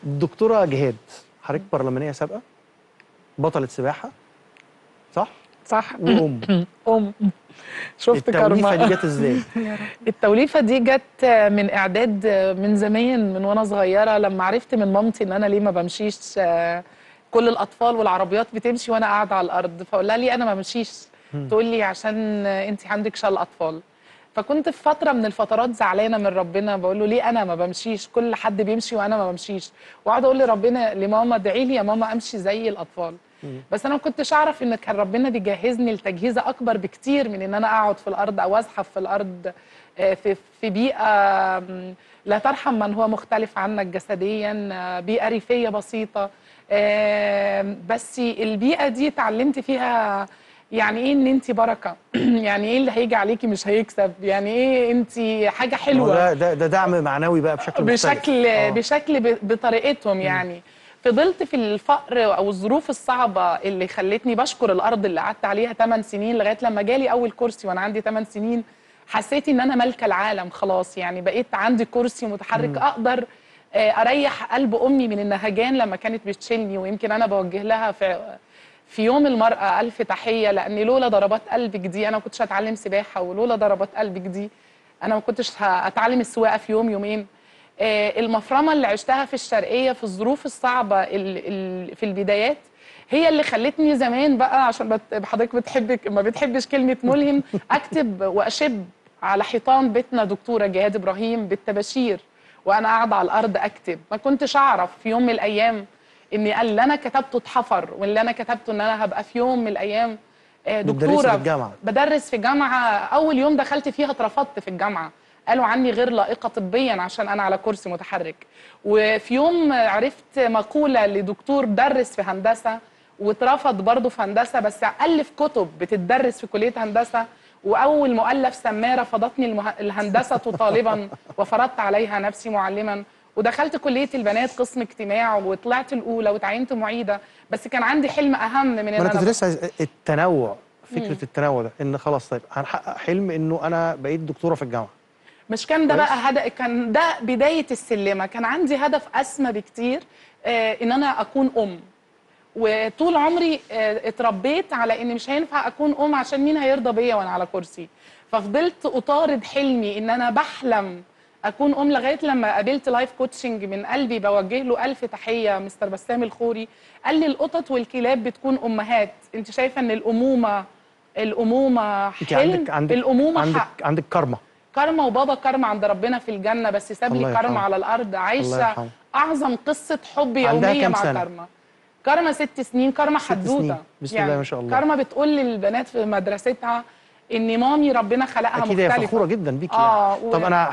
الدكتوره جهاد حضرتك برلمانيه سابقه بطله سباحه صح صح وام ام شفت التوليفه دي كرمه جت ازاي التوليفه دي جت من اعداد من زمان من وانا صغيره لما عرفت من مامتي ان انا ليه ما بمشيش آه، كل الاطفال والعربيات بتمشي وانا قاعده على الارض فاقول لها ليه انا ما بمشيش تقول لي عشان انت عندك شلل اطفال فكنت في فتره من الفترات زعلانه من ربنا بقول له ليه انا ما بمشيش كل حد بيمشي وانا ما بمشيش واقعد اقول لربنا لماما ادعي لي يا ماما امشي زي الاطفال بس انا ما كنتش اعرف ان كان ربنا بيجهزني لتجهيزه اكبر بكتير من ان انا اقعد في الارض او ازحف في الارض آه، في في بيئه آم، لا ترحم من هو مختلف عنك جسديا آه، بيئه ريفيه بسيطه آم، بس البيئه دي اتعلمت فيها يعني ايه ان انت بركه يعني ايه اللي هيجي عليكي مش هيكسب يعني ايه انت حاجه هو حلوه ده ده ده دعم معنوي بقى بشكل مختلف بشكل آه. بشكل ب- بطريقتهم يعني فضلت في الفقر او الظروف الصعبه اللي خلتني بشكر الارض اللي قعدت عليها 8 سنين لغايه لما جالي اول كرسي وانا عندي 8 سنين حسيت ان انا مالكه العالم خلاص يعني بقيت عندي كرسي متحرك اقدر آه، اريح قلب امي من النهجان لما كانت بتشيلني ويمكن انا بوجه لها في في يوم المرأة ألف تحية لأن لولا ضربات قلبك دي أنا ما كنتش هتعلم سباحة ولولا ضربات قلبك دي أنا ما كنتش هتعلم السواقة في يوم يومين آه، المفرمة اللي عشتها في الشرقية في الظروف الصعبة ال- ال- في البدايات هي اللي خلتني زمان بقى عشان بت- حضرتك بتحبك ما بتحبش كلمة ملهم أكتب وأشب على حيطان بيتنا دكتورة جهاد إبراهيم بالتباشير وأنا قاعدة على الأرض أكتب ما كنتش أعرف في يوم من الأيام إن اللي أنا كتبته اتحفر واللي أنا كتبته إن أنا هبقى في يوم من الأيام آه، بتدرسي دكتورة في الجامعة. بدرس في جامعة أول يوم دخلت فيها اترفضت في الجامعة قالوا عني غير لائقة طبيا عشان أنا على كرسي متحرك وفي يوم عرفت مقولة لدكتور درس في هندسة واترفض برضه في هندسة بس ألف كتب بتدرس في كلية هندسة وأول مؤلف سماه رفضتني المه... الهندسة طالبا وفرضت عليها نفسي معلما ودخلت كلية البنات قسم اجتماع وطلعت الأولى وتعينت معيدة بس كان عندي حلم أهم من إن ما انا كنت أنا لسه عايز- التنوع فكره التنوع ده ان خلاص طيب هنحقق حلم انه انا بقيت دكتوره في الجامعه مش كان ده كويس. بقى هدف كان ده بدايه السلمه كان عندي هدف اسمى بكتير آه ان انا اكون ام وطول عمري آه اتربيت على ان مش هينفع اكون ام عشان مين هيرضى بيا وانا على كرسي ففضلت اطارد حلمي ان انا بحلم اكون ام لغايه لما قابلت لايف كوتشنج من قلبي بوجه له الف تحيه مستر بسام الخوري قال لي القطط والكلاب بتكون امهات انت شايفه ان الامومه الامومه انت حلم عندك عندك الامومه عندك حق عندك كارما كارما وبابا كارما عند ربنا في الجنه بس ساب الله لي كارما يرحمه. على الارض الله عايشه يرحمه. اعظم قصه حب عندها يوميه كام مع سنة؟ كارما كارما ست سنين كارما ست حدوته سنين. بسم الله ما شاء الله. كارما بتقول للبنات في مدرستها ان مامي ربنا خلقها اكيد هي مختلفه فخوره جدا بيكي آه، يعني. و- طب انا